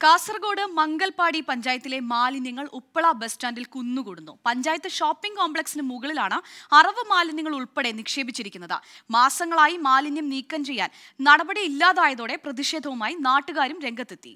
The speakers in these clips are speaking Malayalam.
കാസർഗോഡ് മംഗൽപാടി പഞ്ചായത്തിലെ മാലിന്യങ്ങൾ ഉപ്പള ബസ് സ്റ്റാൻഡിൽ കുന്നുകൂടുന്നു പഞ്ചായത്ത് ഷോപ്പിംഗ് കോംപ്ലക്സിന് മുകളിലാണ് അറവ് മാലിന്യങ്ങൾ ഉൾപ്പെടെ നിക്ഷേപിച്ചിരിക്കുന്നത് മാസങ്ങളായി മാലിന്യം നീക്കം ചെയ്യാൻ നടപടി ഇല്ലാതായതോടെ പ്രതിഷേധവുമായി നാട്ടുകാരും രംഗത്തെത്തി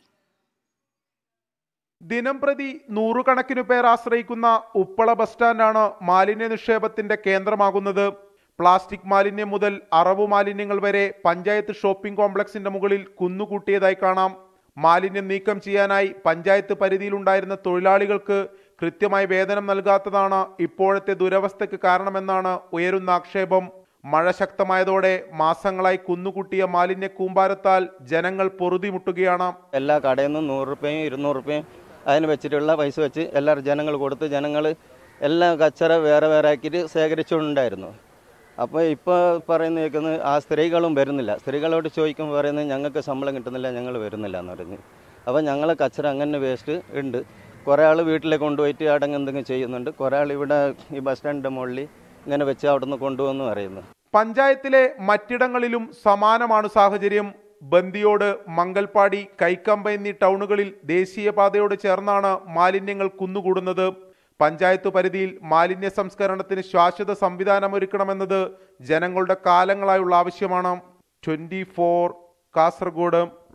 ദിനം പ്രതി നൂറുകണക്കിനു പേർ ആശ്രയിക്കുന്ന ഉപ്പള ബസ് സ്റ്റാൻഡാണ് മാലിന്യ നിക്ഷേപത്തിന്റെ കേന്ദ്രമാകുന്നത് പ്ലാസ്റ്റിക് മാലിന്യം മുതൽ അറവു മാലിന്യങ്ങൾ വരെ പഞ്ചായത്ത് ഷോപ്പിംഗ് കോംപ്ലക്സിന്റെ മുകളിൽ കുന്നുകൂട്ടിയതായി കാണാം മാലിന്യം നീക്കം ചെയ്യാനായി പഞ്ചായത്ത് പരിധിയിലുണ്ടായിരുന്ന തൊഴിലാളികൾക്ക് കൃത്യമായി വേതനം നൽകാത്തതാണ് ഇപ്പോഴത്തെ ദുരവസ്ഥയ്ക്ക് കാരണമെന്നാണ് ഉയരുന്ന ആക്ഷേപം മഴ ശക്തമായതോടെ മാസങ്ങളായി കുന്നുകൂട്ടിയ മാലിന്യ കൂമ്പാരത്താൽ ജനങ്ങൾ പൊറുതിമുട്ടുകയാണ് എല്ലാ കടയിൽ നിന്നും നൂറ് റുപ്യയും ഇരുന്നൂറ് റുപ്യയും അതിന് വെച്ചിട്ടുള്ള പൈസ വെച്ച് എല്ലാവരും ജനങ്ങൾ കൊടുത്ത് ജനങ്ങൾ എല്ലാം കച്ചറ വേറെ വേറെ ആക്കിയിട്ട് ശേഖരിച്ചുകൊണ്ടായിരുന്നു അപ്പോൾ ഇപ്പോൾ പറയുന്ന കേൾക്കുന്നത് ആ സ്ത്രീകളും വരുന്നില്ല സ്ത്രീകളോട് ചോദിക്കുമ്പോൾ പറയുന്നത് ഞങ്ങൾക്ക് ശമ്പളം കിട്ടുന്നില്ല ഞങ്ങൾ വരുന്നില്ല എന്ന് പറഞ്ഞ് അപ്പോൾ ഞങ്ങൾ കച്ചറ അങ്ങനെ വേസ്റ്റ് ഉണ്ട് കുറേ ആൾ വീട്ടിൽ കൊണ്ടുപോയിട്ട് അടങ്ങ് എന്തെങ്കിലും ചെയ്യുന്നുണ്ട് കുറേ ആൾ ഇവിടെ ഈ ബസ് സ്റ്റാൻഡിൻ്റെ മുകളിൽ ഇങ്ങനെ വെച്ച് അവിടുന്ന് കൊണ്ടുപോകുന്നു പറയുന്നു പഞ്ചായത്തിലെ മറ്റിടങ്ങളിലും സമാനമാണ് സാഹചര്യം ബന്ദിയോട് മംഗൽപാടി കൈക്കമ്പ എന്നീ ടൗണുകളിൽ ദേശീയപാതയോട് ചേർന്നാണ് മാലിന്യങ്ങൾ കുന്നുകൂടുന്നത് പഞ്ചായത്ത് പരിധിയിൽ മാലിന്യ സംസ്കരണത്തിന് ശാശ്വത സംവിധാനമൊരുക്കണമെന്നത് ജനങ്ങളുടെ കാലങ്ങളായുള്ള ആവശ്യമാണ് ട്വന്റി കാസർഗോഡ്